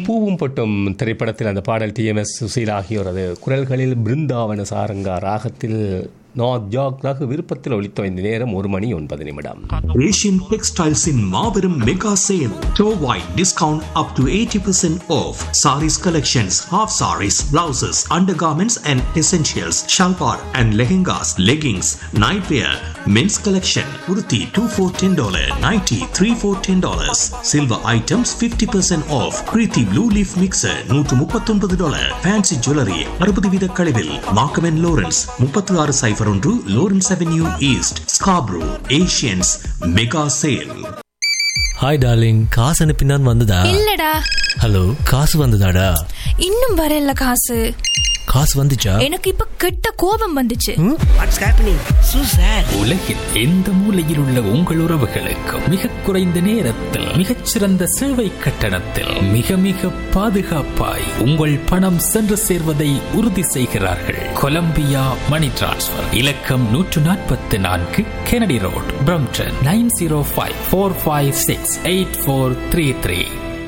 பூவும் பொட்டும் திரைப்படத்தில் அந்த பாடல் டிஎம்எஸ் சுசீல் ஆகியோரது குரல்களில் பிருந்தாவன சாரங்கா ராகத்தில் நாத் ஜாக் ரகு விருப்பத்தில் ஒலித்த இந்த நேரம் ஒரு மணி ஒன்பது நிமிடம் Asian Textiles in Marverum Mega Sale. Store-wide discount up to 80% off. Saris collections, half saris, blouses, undergarments and essentials, shalwar and lehengas, leggings, nightwear, men's collection, kurti 2 for $10, nighty 3 for $10. Silver items 50% off. Preeti Blue Leaf Mixer 139 dollar. Fancy Jewelry 60 வீத கழிவில். Markham and Lawrence 36 சைபர் ஒன்று Lawrence Avenue East, Scarborough, Asians Mega Sale. Hi darling காசு அனுப்பினான் வந்ததா இல்லடா hello காசு வந்ததாடா இன்னும் வரல காசு காசு வந்துச்சா எனக்கு இப்ப கெட்ட கோபம் வந்துச்சு வாட்ஸ் ஹேப்பனிங் சூ சார் உலகில் எந்த மூலையில் உள்ள உங்கள் உறவுகளுக்கும் மிக குறைந்த நேரத்தில் மிகச்சிறந்த சேவை கட்டணத்தில் மிக மிக பாதுகாப்பாய் உங்கள் பணம் சென்று சேர்வதை உறுதி செய்கிறார்கள் கொலம்பியா மணி டிரான்ஸ்ஃபர் இலக்கம் நூற்று நாற்பத்தி நான்கு Kennedy road Brampton nine zero five four five six eight four three three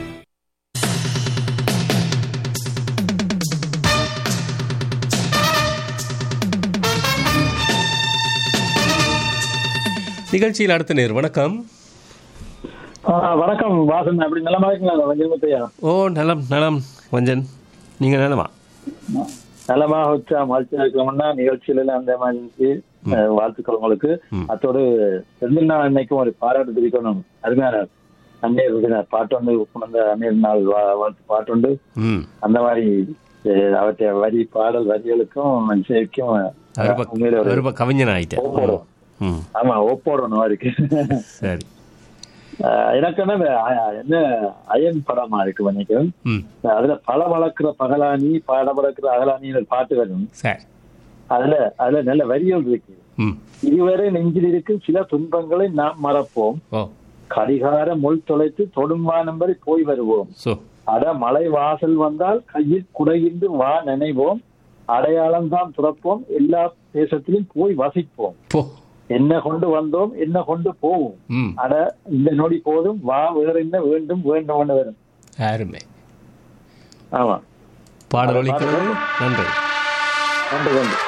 நிகழ்ச்சியில் அடுத்த நேர் வணக்கம் ஆ, வணக்கம் வாசன் அப்படி நலமா இருக்கீங்களா வஞ்சிரமுத்தையா ஓ நலம் நலம் வஞ்சன் நீங்க நலமா நலமா வச்சா மகிழ்ச்சியா இருக்கணும்னா நிகழ்ச்சியில அந்த மாதிரி இருந்துச்சு. அஹ், வாழ்த்துக்கள் உங்களுக்கு அத்தோடு செந்தில் நாள் அன்னைக்கும் ஒரு பாராட்டு தெரிவிக்கணும் அருமையான அந்நியர் இருக்கிறார் பாட்டு வந்து கொண்ட அந்நியர் நாள் வா- வாழ்த்து பாட்டு உண்டு ம் அந்த மாதிரி அஹ், அவற்றை வரி பாடல் வரிகளுக்கும் சேர்க்கும் அவருப்ப உண்மையில ஒரு அவருப்ப கவிஞன் ஆயிட்டேன் ஓப்போடும் ம் ஆமா ஓப்போடணும் இருக்கு சரி அஹ், எனக்கு என்ன இந்த அ- என்ன அயன் படமா இருக்கு நினைக்கிறேன் ம் அதுல பல வளர்க்கிற பகலானி பாட வளர்க்கிற அகலானின்னு ஒரு பாட்டு வரும் சரி அதுல அதுல நல்ல வரிகள் இருக்கு ம் இதுவரை நெஞ்சில் இருக்கும் சில துன்பங்களை நாம் மறப்போம் ஓ கடிகார முள் தொலைத்து தொடும்வானம் வரை போய் வருவோம் ஸோ அட மலை வாசல் வந்தால் கையில் குடையின்று வா நினைவோம் அடையாளம் தான் துறப்போம் எல்லா தேசத்திலும் போய் வசிப்போம் போ என்ன கொண்டு வந்தோம் என்ன கொண்டு போவோம் ம் அட இந்த நொடி போதும் வா வேற என்ன வேண்டும் வேண்டும் வரும் அருமை ஆமா பாடல் ஒலிக்கிறது நன்றி நன்றி நன்றி